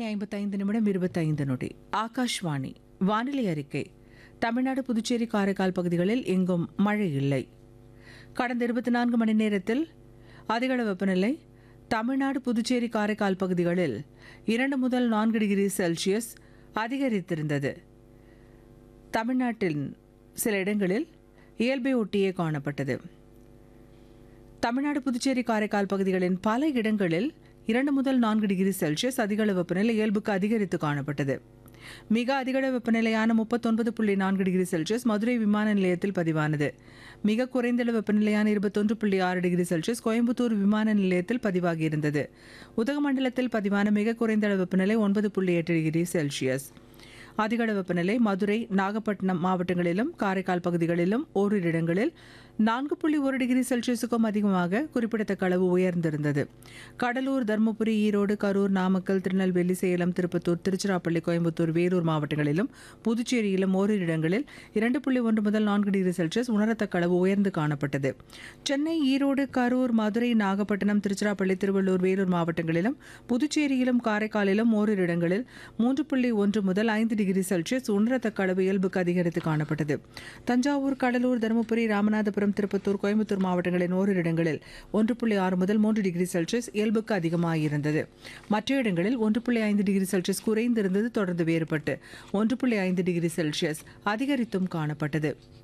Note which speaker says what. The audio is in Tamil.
Speaker 1: ஐம்பத்தைந்து நிமிடம் இருபத்தைந்து நொடி ஆகாஷ்வாணி வானிலை அறிக்கை தமிழ்நாடு புதுச்சேரி காரைக்கால் பகுதிகளில் எங்கும் மழை இல்லை கடந்த இருபத்தி நான்கு மணி நேரத்தில் அதிகள வெப்பநிலை தமிழ்நாடு புதுச்சேரி காரைக்கால் பகுதிகளில் இரண்டு முதல் நான்கு டிகிரி செல்சியஸ் அதிகரித்திருந்தது தமிழ்நாட்டின் சில இடங்களில் இயல்பை ஒட்டியே காணப்பட்டது தமிழ்நாடு புதுச்சேரி காரைக்கால் பகுதிகளின் பல இடங்களில் இரண்டு முதல் நான்கு டிகிரி செல்சியஸ் அதிகளவு வெப்பநிலை இயல்புக்கு அதிகரித்து காணப்பட்டது மிக அதிகளவு வெப்பநிலையான முப்பத்தொன்பது புள்ளி நான்கு டிகிரி செல்சியஸ் மதுரை விமான நிலையத்தில் பதிவானது மிக குறைந்தளவு வெப்பநிலையான இருபத்தொன்று புள்ளி ஆறு டிகிரி செல்சியஸ் கோயம்புத்தூர் விமான நிலையத்தில் பதிவாகியிருந்தது உதகமண்டலத்தில் பதிவான மிக குறைந்த அளவு வெப்பநிலை ஒன்பது புள்ளி எட்டு டிகிரி செல்சியஸ் அதிகளவு வெப்பநிலை மதுரை நாகப்பட்டினம் மாவட்டங்களிலும் காரைக்கால் பகுதிகளிலும் ஓரிரு இடங்களில் நான்கு புள்ளி ஒரு டிகிரி செல்சியஸுக்கும் அதிகமாக குறிப்பிடத்தக்க அளவு உயர்ந்திருந்தது கடலூர் தருமபுரி ஈரோடு கரூர் நாமக்கல் திருநெல்வேலி சேலம் திருப்பத்தூர் திருச்சிராப்பள்ளி கோயம்புத்தூர் வேலூர் மாவட்டங்களிலும் புதுச்சேரியிலும் ஓரிரு இடங்களில் இரண்டு புள்ளி ஒன்று முதல் நான்கு டிகிரி செல்சியஸ் உணரத்தக்க அளவு உயர்ந்து காணப்பட்டது சென்னை ஈரோடு கரூர் மதுரை நாகப்பட்டினம் திருச்சிராப்பள்ளி திருவள்ளூர் வேலூர் மாவட்டங்களிலும் புதுச்சேரியிலும் காரைக்காலிலும் ஓரிரு இடங்களில் மூன்று புள்ளி ஒன்று முதல் ஐந்து டிகிரி செல்சியஸ் உணரத்தக்க அளவு இயல்புக்கு அதிகரித்து காணப்பட்டது தஞ்சாவூர் கடலூர் தருமபுரி ராமநாதபுரம் திருப்பத்தூர் கோயம்புத்தூர் மாவட்டங்களின் ஓரிரு இடங்களில் ஒன்று புள்ளி ஆறு முதல் மூன்று டிகிரி செல்சியஸ் இயல்புக்கு அதிகமாகியிருந்தது மற்ற இடங்களில் ஒன்று புள்ளி ஐந்து டிகிரி செல்சியஸ் குறைந்திருந்தது தொடர்ந்து வேறுபட்டு ஒன்று புள்ளி ஐந்து டிகிரி செல்சியஸ் அதிகரித்தும் காணப்பட்டது